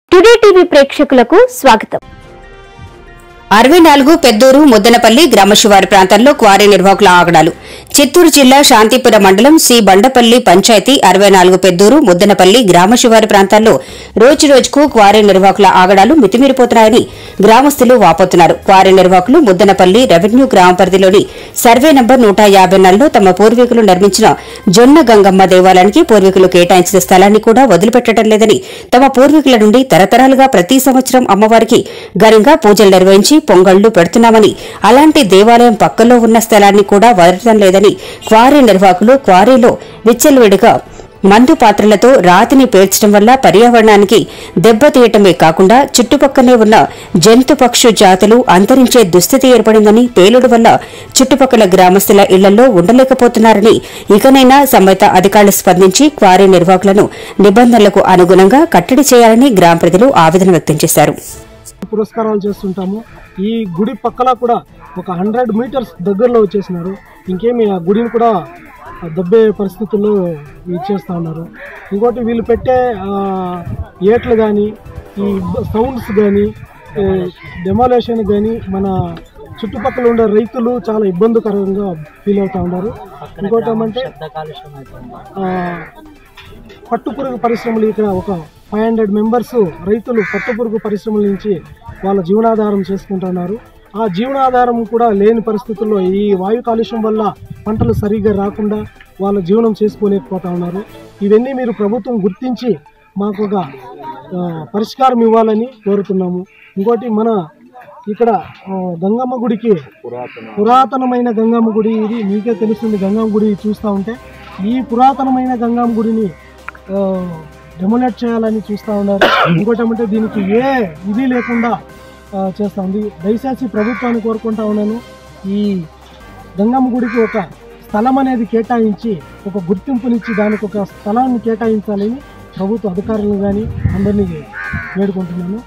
today TV ప్రేక్షకులకు స్వాగతం అరవై నాలుగు పెద్దూరు ముద్దనపల్లి గ్రామ శివారు ప్రాంతాల్లో క్వారీ నిర్వాహకుల ఆగడాలు చిత్తూరు జిల్లా శాంతిపుర మండలం సి బండపల్లి పంచాయతీ అరవై నాలుగు పెద్దూరు ముద్దనపల్లి గ్రామ శివారు ప్రాంతాల్లో రోజు రోజుకు క్వారీ నిర్వాహకుల ఆగడాలు మితిమీరిపోతున్నాయని గ్రామస్తులు వాపోతున్నారు క్వారీ నిర్వాహకులు ముద్దనపల్లి రెవెన్యూ గ్రామ పరిధిలోని సర్వే నంబర్ నూట యాభై నాలుగులో తమ పూర్వీకులు నిర్మించిన జొన్న గంగమ్మ దేవాలయానికి పూర్వీకులు కేటాయించిన స్థలాన్ని కూడా వదిలిపెట్టడం లేదని తమ పూర్వీకుల నుండి తరతరాలుగా ప్రతి సంవత్సరం అమ్మవారికి ఘనంగా పూజలు నిర్వహించి పొంగళ్లు పెడుతున్నామని అలాంటి దేవాలయం పక్కలో ఉన్న స్థలాన్ని కూడా వదలడం లేదని క్వారీ నిర్వాహకులు క్వారీలో విచ్చలవిడిగా మందు పాత్రలతో రాతిని పేర్చడం వల్ల పర్యావరణానికి దెబ్బతీయటమే కాకుండా చుట్టుపక్కనే ఉన్న జంతు పక్షు జాతులు అంతరించే దుస్థితి ఏర్పడిందని పేలుడు వల్ల చుట్టుపక్కల గ్రామస్తుల ఇళ్లలో ఉండలేకపోతున్నారని ఇకనైనా సంబంధిత అధికారులు స్పందించి క్వారీ నిర్వాహకులను నిబంధనలకు అనుగుణంగా కట్టడి చేయాలని గ్రామ ప్రజలు ఆవేదన వ్యక్తం చేశారు పురస్కారాలు చేస్తుంటాము ఈ గుడి పక్కల కూడా ఒక హండ్రెడ్ మీటర్స్ దగ్గరలో వచ్చేసినారు ఇంకేమి ఆ గుడిని కూడా దబ్బే పరిస్థితుల్లో ఇచ్చేస్తూ ఉన్నారు ఇంకోటి వీళ్ళు పెట్టే ఆ, ఏట్లు కానీ ఈ సౌండ్స్ కానీ డెమాలేషన్ కానీ మన చుట్టుపక్కల ఉండే రైతులు చాలా ఇబ్బందికరంగా ఫీల్ అవుతూ ఉన్నారు ఇంకోటి ఏమంటే ఆ, పట్టుపురుగు పరిశ్రమలు ఇక్కడ ఒక ఫైవ్ హండ్రెడ్ మెంబర్స్ రైతులు పట్టుపురుగు పరిశ్రమల నుంచి వాళ్ళ జీవనాధారం చేసుకుంటున్నారు ఆ జీవనాధారం కూడా లేని పరిస్థితుల్లో ఈ వాయు కాలుష్యం వల్ల పంటలు సరిగ్గా రాకుండా వాళ్ళ జీవనం చేసుకోలేకపోతా ఉన్నారు ఇవన్నీ మీరు ప్రభుత్వం గుర్తించి మాకు ఒక ఆ, పరిష్కారం ఇవ్వాలని కోరుతున్నాము ఇంకోటి మన ఇక్కడ ఆ, గంగమ్మ గుడికి పురాతనమైన గంగమ్మ గుడి ఇది మీకే తెలుస్తుంది గంగమ్మ గుడి చూస్తూ ఉంటే ఈ పురాతనమైన గంగమ్మ గుడిని డెమోలేట్ చేయాలని చూస్తూ ఉన్నారు ఇంకోటి ఏమంటే దీనికి ఏ ఇది లేకుండా ఆ, చేస్తా ఉంది దయచేసి ప్రభుత్వాన్ని కోరుకుంటా ఉన్నాను ఈ గంగమ్మ గుడికి ఒక స్థలం అనేది కేటాయించి ఒక గుర్తింపునిచ్చి దానికి ఒక స్థలాన్ని కేటాయించాలని ప్రభుత్వ అధికారులను కానీ అందరినీ వేడుకుంటున్నాను